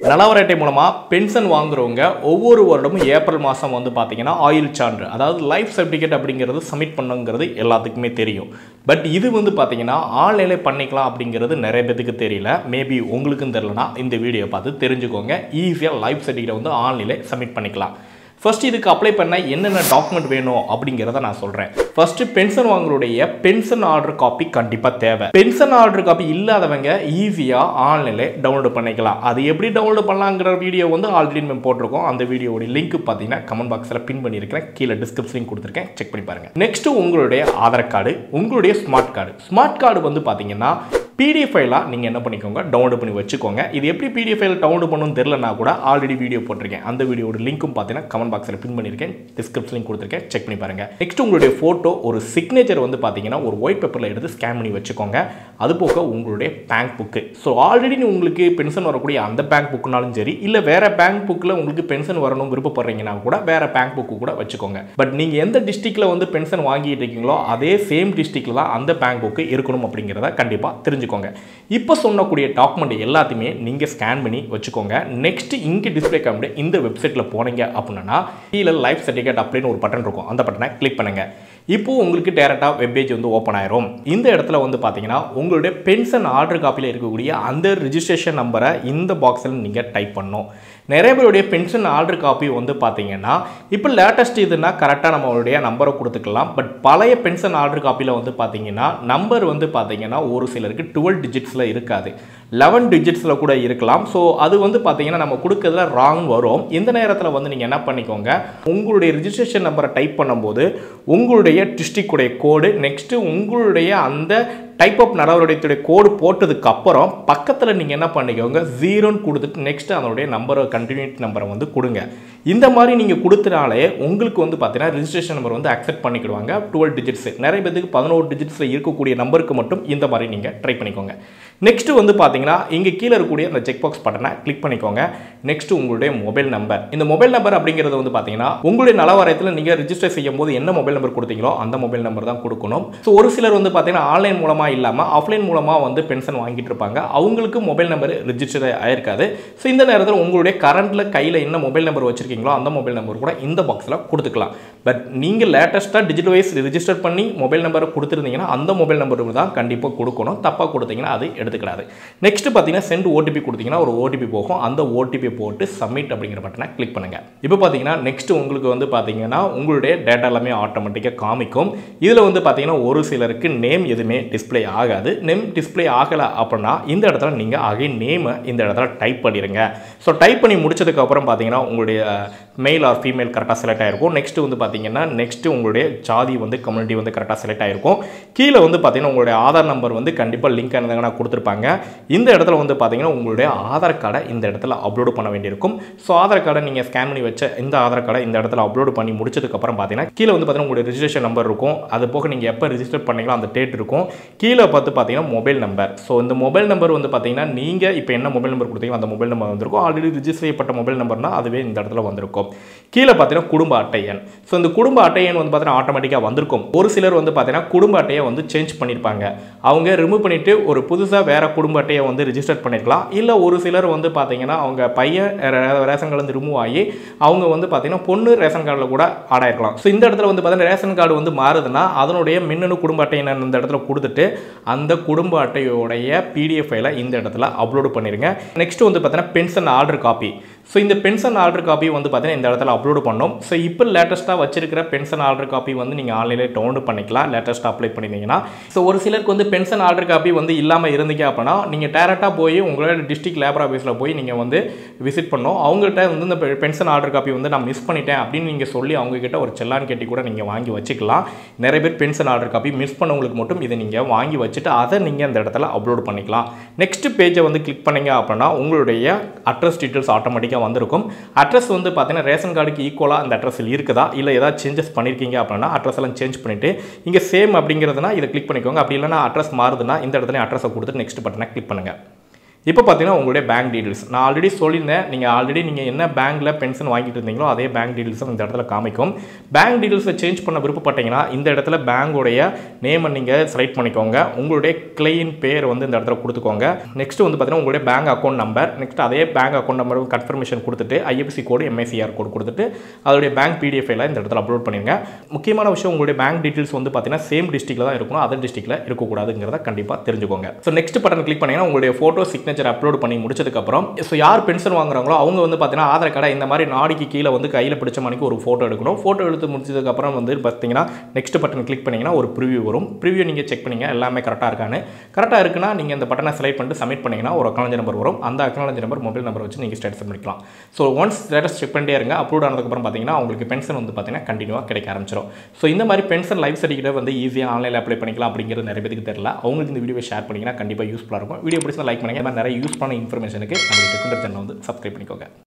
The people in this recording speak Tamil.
நலவர அட்டை மூலமாக பென்ஷன் வாங்குறவங்க ஒவ்வொரு வருடமும் ஏப்ரல் மாதம் வந்து பார்த்தீங்கன்னா ஆயுள் சான்று அதாவது லைஃப் சர்டிஃபிகேட் அப்படிங்கிறது சப்மிட் பண்ணுங்கிறது எல்லாத்துக்குமே தெரியும் பட் இது வந்து பார்த்தீங்கன்னா ஆன்லைனில் பண்ணிக்கலாம் அப்படிங்கிறது நிறைய பேத்துக்கு தெரியல மேபி உங்களுக்கும் தெரிலனா இந்த வீடியோ பார்த்து தெரிஞ்சுக்கோங்க ஈஸியாக லைஃப் சர்டிஃபிகேட் வந்து ஆன்லைனில் சப்மிட் பண்ணிக்கலாம் ஃபர்ஸ்ட் இதுக்கு அப்ளை பண்ண என்னென்ன டாக்குமெண்ட் வேணும் அப்படிங்கிறத நான் சொல்கிறேன் ஃபர்ஸ்ட் பென்ஷன் வாங்குறோடைய பென்ஷன் ஆர்டர் காப்பி கண்டிப்பாக தேவை பென்ஷன் ஆர்டர் காப்பி இல்லாதவங்க ஈஸியாக ஆன்லைனில் டவுன்லோட் பண்ணிக்கலாம் அது எப்படி டவுன்லோட் பண்ணலாங்கிற வீடியோ வந்து ஆல்ரெடி நம்ம போட்டிருக்கோம் அந்த வீடியோட லிங்க் பார்த்தீங்கன்னா கமெண்ட் பாக்ஸில் பின் பண்ணியிருக்கிறேன் கீழே டிஸ்கிரிப்ஷன் கொடுத்துருக்கேன் செக் பண்ணி பாருங்க நெக்ஸ்ட் உங்களுடைய ஆதார் கார்டு உங்களுடைய ஸ்மார்ட் கார்டு ஸ்மார்ட் கார்டு வந்து பார்த்தீங்கன்னா பிடிஎஃப் ஃபைலாக நீங்கள் என்ன பண்ணிக்கோங்க டவுன்லோட் பண்ணி வச்சுக்கோங்க இது எப்படி பிடிஎஃப் ஃபைல் டவுன்லோட் பண்ணணும்னு தெரிலனா கூட ஆல்ரெடி வீடியோ போட்டிருக்கேன் அந்த வீடியோட லிங்க்கும் பார்த்தீங்கன்னா கமெண்ட் பாக்ஸில் பின் பண்ணியிருக்கேன் டிஸ்கிரிப்ஷன் கொடுத்துருக்கேன் செக் பண்ணி பாருங்கள் நெக்ஸ்ட் உங்களுடைய ஃபோட்டோ ஒரு சிக்னேச்சர் வந்து பார்த்தீங்கன்னா ஒரு ஒயிட் பேப்பரில் எடுத்து ஸ்கேன் பண்ணி வச்சுக்கோங்க அது போக உங்களுடைய பேங்க் புக்கு ஸோ ஆல்ரெடி உங்களுக்கு பென்ஷன் வரக்கூடிய அந்த பேங்க் புக்குனாலும் சரி இல்லை வேறு பேங்க் புக்கில் உங்களுக்கு பென்ஷன் வரணும் விருப்பப்படுறீங்கன்னா கூட வேறு பேங்க் புக்கு கூட வச்சுக்கோங்க பட் நீங்கள் எந்த டிஸ்ட்ரிக்டில் வந்து பென்ஷன் வாங்கிட்டு இருக்கீங்களோ அதே சேம் டிஸ்ட்ரிக்டில் தான் அந்த பேங்க் புக்கு இருக்கணும் அப்படிங்கிறத கண்டிப்பாக தெரிஞ்சுக்கோங்க இப்போ சொன்னக்கூடிய டாக்குமெண்ட் எல்லாத்தையுமே நீங்கள் ஸ்கேன் பண்ணி வச்சுக்கோங்க நெக்ஸ்ட் இங்கே டிஸ்பிளே காமிட்டு இந்த வெப்சைட்டில் போனீங்க அப்படின்னா கீழே லைஃப் சர்டிஃபிகேட் அப்படின்னு ஒரு பட்டன் இருக்கும் அந்த பட்டனை கிளிக் பண்ணுங்கள் இப்போ உங்களுக்கு டேரெக்டாக வெப்பேஜ் வந்து ஓப்பன் ஆயிரும் இந்த இடத்துல வந்து பார்த்தீங்கன்னா உங்களுடைய பென்ஷன் ஆர்டர் காப்பியில் இருக்கக்கூடிய அந்த ரிஜிஸ்ட்ரேஷன் நம்பரை இந்த பாக்ஸில் நீங்கள் டைப் பண்ணணும் நிறைய பேருடைய பென்ஷன் ஆர்டர் காப்பி வந்து பார்த்தீங்கன்னா இப்போ லேட்டஸ்ட் இதுனா கரெக்டாக நம்மளுடைய நம்பரை கொடுத்துக்கலாம் பட் பழைய பென்ஷன் ஆர்டர் காப்பியில் வந்து பார்த்தீங்கன்னா நம்பர் வந்து பார்த்தீங்கன்னா ஒரு சிலருக்கு டுவெல் டிஜிட்ஸில் இருக்காது லெவன் டிஜிட்ஸில் கூட இருக்கலாம் ஸோ அது வந்து பார்த்தீங்கன்னா நம்ம கொடுக்கறதுல ராங் வரும் இந்த நேரத்தில் வந்து நீங்கள் என்ன பண்ணிக்கோங்க உங்களுடைய ரிஜிஸ்ட்ரேஷன் நம்பரை டைப் பண்ணும்போது உங்களுடைய டிஸ்ட்ரிக்டுடைய கோடு நெக்ஸ்ட்டு உங்களுடைய அந்த டைப் ஆஃப் நடவடிக்கையுடைய கோடு போட்டதுக்கு அப்புறம் பக்கத்தில் நீங்கள் என்ன பண்ணிக்கோங்க ஜீரோன்னு கொடுத்துட்டு நெக்ஸ்ட் அதனுடைய நம்பரை கண்டினியூட்டி நம்பரை வந்து கொடுங்க இந்த மாதிரி நீங்கள் கொடுத்தனாலே உங்களுக்கு வந்து பார்த்தீங்கன்னா ரிஜிஸ்ட்ரேஷன் நம்பர் வந்து அக்செப்ட் பண்ணிக்கிடுவாங்க டுவெல் டிஜிட்ஸ் நிறைய பேருக்கு பதினோரு டிஜிட்ஸில் இருக்கக்கூடிய நம்பருக்கு மட்டும் இந்த மாதிரி நீங்கள் ட்ரை பண்ணிக்கோங்க நெக்ஸ்ட் வந்து பார்த்தீங்கன்னா இங்கே கீழே இருக்கக்கூடிய அந்த செக் பாக்ஸ் பட்டனை கிளிக் பண்ணிக்கோங்க நெக்ஸ்ட் உங்களுடைய மொபைல் நம்பர் இந்த மொபைல் நம்பர் அப்படிங்கிறது வந்து பார்த்தீங்கன்னா உங்களுடைய நலவாரியத்தில் நீங்கள் ரிஜிஸ்டர் செய்யும் போது என்ன மொபைல் நம்பர் கொடுத்தீங்களோ அந்த மொபைல் நம்பர் தான் கொடுக்கணும் ஸோ ஒரு சிலர் வந்து பார்த்தீங்கன்னா ஆன்லைன் மூலமாக இல்லாமல் ஆஃப்லைன் மூலமாக வந்து பென்ஷன் வாங்கிட்டு இருப்பாங்க அவங்களுக்கு மொபைல் நம்பர் ரிஜிஸ்டர் ஆயிருக்காது ஸோ இந்த நேரத்தில் உங்களுடைய கரண்ட்டில் கையில் என்ன மொபைல் நம்பர் வச்சிருக்கீங்களோ அந்த மொபைல் நம்பர் கூட இந்த பாக்ஸில் கொடுத்துக்கலாம் பட் நீங்கள் லேட்டஸ்ட்டாக டிஜிட்டல் வைஸ் ரிஜிஸ்டர் பண்ணி மொபைல் நம்பரை கொடுத்துருந்தீங்கன்னா அந்த மொபைல் நம்பர் தான் கண்டிப்பாக கொடுக்கணும் தப்பாக கொடுத்தீங்கன்னா அது எடுத்துக்கிடாது நெக்ஸ்ட் பார்த்தீங்கன்னா சென்ட் ஓடிபி கொடுத்தீங்கன்னா ஒரு ஓடிபி போகும் அந்த ஓடிபி போட்டு சப்மிட் அப்படிங்கிற பட்டனை கிளிக் பண்ணுங்கள் இப்போ பார்த்தீங்கன்னா நெக்ஸ்ட் உங்களுக்கு வந்து பார்த்தீங்கன்னா உங்களுடைய டேட்டா எல்லாமே ஆட்டோமேட்டிக்காக காமிக்கும் இதில் வந்து பார்த்தீங்கன்னா ஒரு சிலருக்கு நேம் எதுவுமே டிஸ்பிளே ஆகாது நேம் டிஸ்பிளே ஆகலை அப்படின்னா இந்த இடத்துல நீங்கள் அகைன் நேமை இந்த இடத்துல டைப் பண்ணிடுங்க ஸோ டைப் பண்ணி முடிச்சதுக்கப்புறம் பார்த்தீங்கன்னா உங்களுடைய மெயில் ஆர் ஃபீமேல் கரெக்டாக செலக்ட் ஆகிருக்கும் நெக்ஸ்ட் வந்து பார்த்தீங்கன்னா நெக்ஸ்ட் உங்களுடைய ஜாதி வந்து கம்யூனிட்டி வந்து கரெக்டாக செலக்ட் ஆகிருக்கும் கீழே வந்து பார்த்தீங்கன்னா உங்களுடைய ஆதார் நம்பர் வந்து கண்டிப்பாக லிங்க் ஆனதுங்கன்னா கொடுத்துருப்பாங்க இந்த இடத்துல வந்து பார்த்தீங்கன்னா உங்களுடைய ஆதார் கார்டை இந்த இடத்துல அப்லோடு பண்ண வேண்டியிருக்கும் ஸோ ஆதார் கார்டை நீங்கள் ஸ்கேன் பண்ணி வச்ச இந்த ஆதார் கார்டை இந்த இடத்துல அப்லோடு பண்ணி முடிச்சதுக்கப்புறம் பார்த்தீங்கன்னா கீழே வந்து பார்த்தீங்கன்னா உங்களுடைய ரிஜிஸ்ட்ரேஷன் நம்பர் இருக்கும் அது போக நீங்கள் எப்போ ரிஜிஸ்டர் பண்ணீங்களோ அந்த டேட் இருக்கும் கீழே பார்த்து பார்த்தீங்கன்னா மொபைல் நம்பர் ஸோ இந்த மொபைல் நம்பர் வந்து பார்த்தீங்கன்னா நீங்கள் இப்போ என்ன மொபைல் நம்பர் கொடுத்தீங்களோ அந்த மொபைல் நம்பர் வந்திருக்கும் ஆல்ரெடி ரிஜிஸ்டர் செய்யப்பட்ட மொபைல் நம்பர்னா அதுவே இந்த இடத்துல வந்திருக்கும் கீழே பார்த்தீங்கன்னா குடும்ப அட்டை எண் ஸோ இந்த குடும்ப அட்டை எண் வந்து பார்த்தீங்கன்னா ஆட்டோமேட்டிக்காக வந்திருக்கும் ஒரு சிலர் வந்து பார்த்தீங்கன்னா குடும்ப அட்டையை வந்து சேஞ்ச் பண்ணியிருப்பாங்க அவங்க ரிமூவ் பண்ணிவிட்டு ஒரு புதுசாக வேறு குடும்ப அட்டையை வந்து ரிஜிஸ்டர் பண்ணியிருக்கலாம் இல்லை ஒரு சிலர் வந்து பார்த்தீங்கன்னா அவங்க பையன் ரே- ரேஷன் கார்டு வந்து ரிமூவ் ஆகி அவங்க வந்து பார்த்தீங்கன்னா பொண்ணு ரேஷன் கார்டில் கூட ஆட் ஆயிருக்கலாம் ஸோ இந்த இடத்துல வந்து பார்த்தீங்கன்னா ரேஷன் கார்டு வந்து மாறுதுன்னா அதனுடைய மின்னணு குடும்ப அட்டை எண் இந்த இடத்துல கொடுத்துட்டு அந்த குடும்ப அட்டையோடைய பிடிஎஃப் ஃபைலை இந்த இடத்துல அப்லோடு பண்ணிடுங்க நெக்ஸ்ட் வந்து பார்த்தீங்கன்னா பென்ஷன் ஆர்டர் காப்பி ஸோ இந்த பென்ஷன் ஆர்டர் காப்பி வந்து பார்த்தீங்கன்னா இந்த இடத்துல அப்லோடு பண்ணோம் ஸோ இப்போ லேட்டஸ்ட்டாக வச்சிருக்கிற பென்ஷன் ஆர்டர் காப்பி வந்து நீங்கள் ஆன்லைனில் டவுன்லோட் பண்ணிக்கலாம் லேட்டஸ்ட்டாக அப்ளை பண்ணியிருந்தீங்கன்னா ஸோ ஒரு சிலருக்கு வந்து பென்ஷன் ஆர்டர் காப்பி வந்து இல்லாமல் இருந்தீங்க அப்படின்னா நீங்கள் டேரெக்டாக போய் உங்களோட டிஸ்ட்ரிக்ட் லேபர் ஆஃபீஸில் போய் நீங்கள் வந்து விசிட் பண்ணணும் அவங்கள்ட்ட வந்து இந்த பென்ஷன் ஆர்டர் காப்பி வந்து நான் மிஸ் பண்ணிட்டேன் அப்படின்னு நீங்கள் சொல்லி அவங்க கிட்ட ஒரு செல்லான் கட்டி கூட நீங்கள் வாங்கி வச்சுக்கலாம் நிறைய பேர் பென்ஷன் ஆர்டர் காப்பி மிஸ் பண்ணவங்களுக்கு மட்டும் இதை நீங்கள் வாங்கி வச்சுட்டு அதை நீங்கள் அந்த இடத்துல அப்லோட் பண்ணிக்கலாம் நெக்ஸ்ட் பேஜை வந்து கிளிக் பண்ணீங்க அப்படின்னா உங்களுடைய அட்ரஸ் டீட்டெயில்ஸ் ஆட்டோமேட்டிக்காக வந்திருக்கும் அட்ரஸ் வந்து பார்த்தீங்கன்னா ரேஷன் கார்டுக்கு ஈக்குவலாக அந்த அட்ரஸில் இருக்குதா இல்லை ஏதாவது சேஞ்சஸ் பண்ணியிருக்கீங்க அப்படின்னா அட்ரஸ் எல்லாம் சேஞ்ச் பண்ணிவிட்டு இங்கே சேம் அப்படிங்கிறதுனா இதை கிளிக் பண்ணிக்கோங்க அப்படி இல்லைனா அட்ரஸ் மாறுதுன்னா இந்த இடத்துல அட்ரஸை கொடுத்துட்டு நெக்ஸ்ட் பட்டனை கிளிக் பண்ணுங்கள் இப்போ பார்த்தீங்கன்னா உங்களுடைய பேங்க் டீடைல்ஸ் நான் ஆல்ரெடி சொல்லியிருந்தேன் நீங்கள் ஆல்ரெடி நீங்கள் என்ன பேங்க்கில் பென்ஷன் வாங்கிட்டு இருந்தீங்களோ அதே பேங்க் டீடைல்ஸும் இந்த இடத்துல காமிக்கும் பேங்க் டீடைல்ஸை சேஞ்ச் பண்ண விருப்பப்பட்டீங்கன்னா இந்த இடத்துல பேங்கோடைய நேமை நீங்கள் செலக்ட் பண்ணிக்கோங்க உங்களுடைய கிளையின் பேர் வந்து இந்த இடத்துல கொடுத்துக்கோங்க நெக்ஸ்ட் வந்து பார்த்தீங்கன்னா உங்களுடைய பேங்க் அக்கௌண்ட் நம்பர் நெக்ஸ்ட் அதே பேங்க் அக்கௌண்ட் நம்பர் கன்ஃபர்மேஷன் கொடுத்துட்டு ஐஎஃப்சி கோடு எம்ஐசிஆர் கோடு கொடுத்துட்டு அதோடைய பேங்க் பிடிஎஃப் எல்லாம் இந்த இடத்துல அப்லோட் பண்ணிருங்க முக்கியமான விஷயம் உங்களுடைய பேங்க் டீடைல்ஸ் வந்து பார்த்தீங்கன்னா சேம் டிஸ்ட்ரிக்ட்ல தான் இருக்கணும் அதர் டிஸ்ட்ரிக்ட்ல இருக்கக்கூடாதுங்கிறத கண்டிப்பாக தெரிஞ்சுக்கோங்க ஸோ நெக்ஸ்ட் பட்டன் கிளிக் பண்ணீங்கன்னா உங்களுடைய ஃபோட்டோ சிக்னேச்சர் அப்லோட் பண்ணி முடிச்சதுக்கப்புறம் ஸோ யார் பென்ஷன் வாங்குறாங்களோ அவங்க வந்து பார்த்தீங்கன்னா ஆதார் கார்டை இந்த மாதிரி நாடிக்கு கீழே வந்து கையில் பிடிச்ச மணிக்கு ஒரு ஃபோட்டோ எடுக்கணும் ஃபோட்டோ எடுத்து முடிச்சதுக்கப்புறம் வந்து பார்த்தீங்கன்னா நெக்ஸ்ட் பட்டன் கிளிக் பண்ணிங்கன்னா ஒரு ப்ரிவியூ வரும் ப்ரிவியூ நீங்கள் செக் பண்ணீங்க எல்லாமே கரெக்டாக இருக்கான்னு கரெக்டாக இருக்குன்னா நீங்கள் இந்த பட்டனை செலக்ட் பண்ணிட்டு சப்மிட் பண்ணிங்கன்னா ஒரு அக்கௌண்ட் நம்பர் வரும் அந்த அக்கௌண்ட் நம்பர் மொபைல் நம்பர் வச்சு நீங்கள் ஸ்டேட்டஸ் பண்ணிக்கலாம் ஸோ ஒன்ஸ் ஸ்டேட்டஸ் செக் பண்ணிட்டே இருங்க அப்லோட் ஆனதுக்கப்புறம் பார்த்தீங்கன்னா உங்களுக்கு பென்ஷன் வந்து பார்த்தீங்கன்னா கண்டினியூவாக கிடைக்க ஆரம்பிச்சிடும் ஸோ இந்த மாதிரி பென்ஷன் லைஃப் சர்டிஃபிகேட் வந்து ஈஸியாக ஆன்லைனில் அப்ளை பண்ணிக்கலாம் அப்படிங்கிறது நிறைய பேருக்கு தெரியல அவங்களுக்கு இந்த வீடியோ ஷேர் பண்ணிங்கன்னா கண்டிப்பாக யூஸ்ஃபுல்லாக இருக்கும் வீடியோ பிடிச்சா லைக் பண்ணுங்க இந்த மாதிரி நிறைய யூஸ்ஃபுல்லான இன்ஃபர்மேஷனுக்கு நம்மளுடைய சேனல் வந்து சப்ஸ்கிரைப் பண்ணிக்கோங்க